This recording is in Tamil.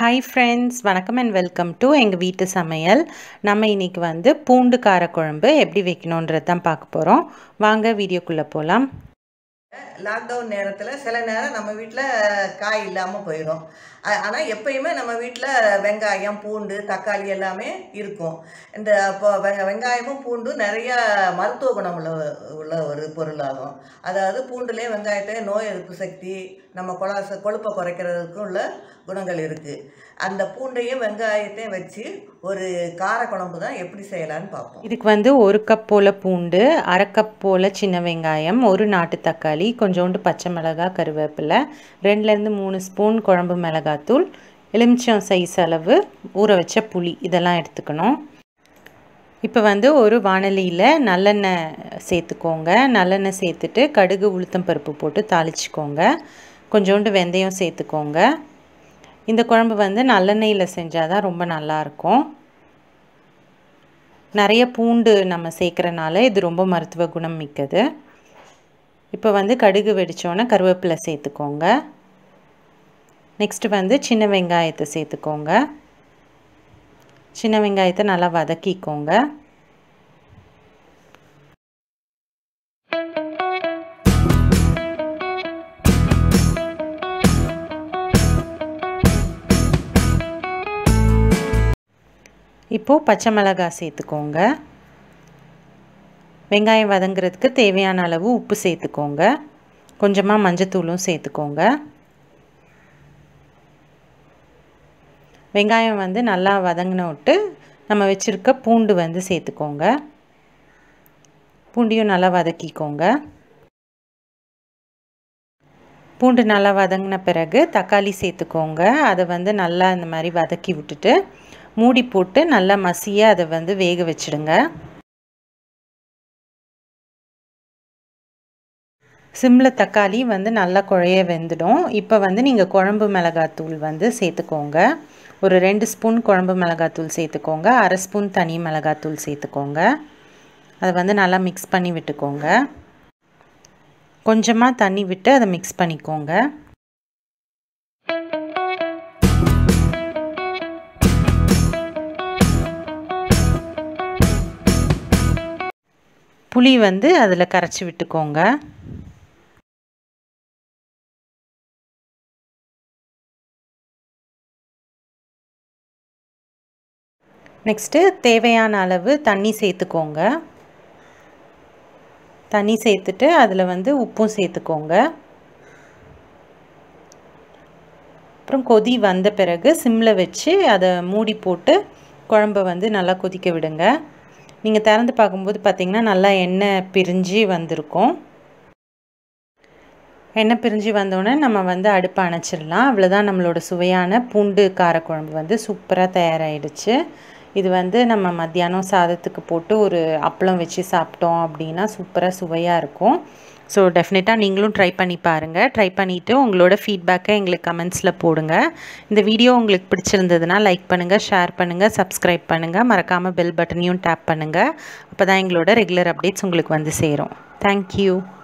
ஹாய் ஃப்ரெண்ட்ஸ் வணக்கம் அண்ட் வெல்கம் டு எங்கள் வீட்டு சமையல் நம்ம இன்னைக்கு வந்து பூண்டு காரக்குழம்பு எப்படி வைக்கணுன்றது தான் பார்க்க போகிறோம் வாங்க வீடியோக்குள்ளே போகலாம் லாக்டவுன் நேரத்தில் சில நேரம் நம்ம வீட்டில் காய் இல்லாமல் போயிடும் ஆனால் எப்பயுமே நம்ம வீட்டில் வெங்காயம் பூண்டு தக்காளி எல்லாமே இருக்கும் இந்த இப்போ வெ- வெங்காயமும் பூண்டும் நிறைய மருத்துவ குணம் உள்ள உள்ள ஒரு பொருளாகும் அதாவது பூண்டுலேயே வெங்காயத்தை நோய் எதிர்ப்பு சக்தி நம்ம கொலாச கொழுப்பை குறைக்கிறதுக்கு உள்ள குணங்கள் இருக்குது அந்த பூண்டையும் வெங்காயத்தையும் வச்சு ஒரு கார குழம்பு தான் எப்படி செய்யலான்னு பார்ப்போம் இதுக்கு வந்து ஒரு கப் போல் பூண்டு அரை கப் போல் சின்ன வெங்காயம் ஒரு நாட்டு தக்காளி கொஞ்சோண்டு பச்சை மிளகாய் கருவேப்பிலை ரெண்டுலேருந்து மூணு ஸ்பூன் குழம்பு மிளகாத்தூள் எலுமிச்சம் சைஸ் அளவு ஊற வச்ச புளி இதெல்லாம் எடுத்துக்கணும் இப்போ வந்து ஒரு வாணலியில் நல்லெண்ணெய் சேர்த்துக்கோங்க நல்லெண்ணெய் சேர்த்துட்டு கடுகு உளுத்தம் பருப்பு போட்டு தாளிச்சுக்கோங்க கொஞ்சோண்டு வெந்தயம் சேர்த்துக்கோங்க இந்த குழம்பு வந்து நல்லெண்ணெயில் செஞ்சால் தான் ரொம்ப நல்லாயிருக்கும் நிறைய பூண்டு நம்ம சேர்க்குறனால இது ரொம்ப மருத்துவ குணம் மிக்கது இப்போ வந்து கடுகு வெடித்தோன்னே கருவேப்பிலை சேர்த்துக்கோங்க நெக்ஸ்ட்டு வந்து சின்ன வெங்காயத்தை சேர்த்துக்கோங்க சின்ன வெங்காயத்தை நல்லா வதக்கிக்கோங்க இப்போது பச்சை மிளகாய் சேர்த்துக்கோங்க வெங்காயம் வதங்குறதுக்கு தேவையான அளவு உப்பு சேர்த்துக்கோங்க கொஞ்சமாக மஞ்சத்தூளும் சேர்த்துக்கோங்க வெங்காயம் வந்து நல்லா வதங்கின விட்டு நம்ம வச்சுருக்க பூண்டு வந்து சேர்த்துக்கோங்க பூண்டையும் நல்லா வதக்கிக்கோங்க பூண்டு நல்லா வதங்கின பிறகு தக்காளி சேர்த்துக்கோங்க அதை வந்து நல்லா இந்த மாதிரி வதக்கி விட்டுட்டு மூடி போட்டு நல்லா மசிய அதை வந்து வேக வச்சிடுங்க சிம்மில் தக்காளி வந்து நல்லா குழைய வெந்துடும் இப்போ வந்து நீங்கள் குழம்பு மிளகாத்தூள் வந்து சேர்த்துக்கோங்க ஒரு ரெண்டு ஸ்பூன் குழம்பு மிளகாத்தூள் சேர்த்துக்கோங்க அரை ஸ்பூன் தனி மிளகாத்தூள் சேர்த்துக்கோங்க அதை வந்து நல்லா மிக்ஸ் பண்ணி விட்டுக்கோங்க கொஞ்சமாக தண்ணி விட்டு அதை மிக்ஸ் பண்ணிக்கோங்க புளி வந்து அதில் கரைச்சி விட்டுக்கோங்க நெக்ஸ்ட்டு தேவையான அளவு தண்ணி சேர்த்துக்கோங்க தண்ணி சேர்த்துட்டு அதில் வந்து உப்பும் சேர்த்துக்கோங்க அப்புறம் கொதி வந்த பிறகு சிம்மில் வச்சு அதை மூடி போட்டு குழம்ப வந்து நல்லா கொதிக்க விடுங்க நீங்கள் திறந்து பார்க்கும்போது பார்த்திங்கன்னா நல்லா எண்ணெய் பிரிஞ்சு வந்திருக்கும் எண்ணெய் பிரிஞ்சு வந்தோடனே நம்ம வந்து அடுப்பை அணைச்சிடலாம் அவ்வளோதான் நம்மளோட சுவையான பூண்டு காரக்குழம்பு வந்து சூப்பராக தயாராகிடுச்சு இது வந்து நம்ம மத்தியானம் சாதத்துக்கு போட்டு ஒரு அப்பளம் வச்சு சாப்பிட்டோம் அப்படின்னா சூப்பராக சுவையாக இருக்கும் ஸோ டெஃபினட்டாக நீங்களும் ட்ரை பண்ணி பாருங்கள் ட்ரை பண்ணிவிட்டு உங்களோட ஃபீட்பேக்கை எங்களுக்கு கமெண்ட்ஸில் போடுங்க இந்த வீடியோ உங்களுக்கு பிடிச்சிருந்ததுன்னா லைக் பண்ணுங்கள் ஷேர் பண்ணுங்கள் சப்ஸ்கிரைப் பண்ணுங்கள் மறக்காமல் பெல் பட்டனையும் டேப் பண்ணுங்கள் அப்போ தான் எங்களோட ரெகுலர் அப்டேட்ஸ் உங்களுக்கு வந்து சேரும் தேங்க்யூ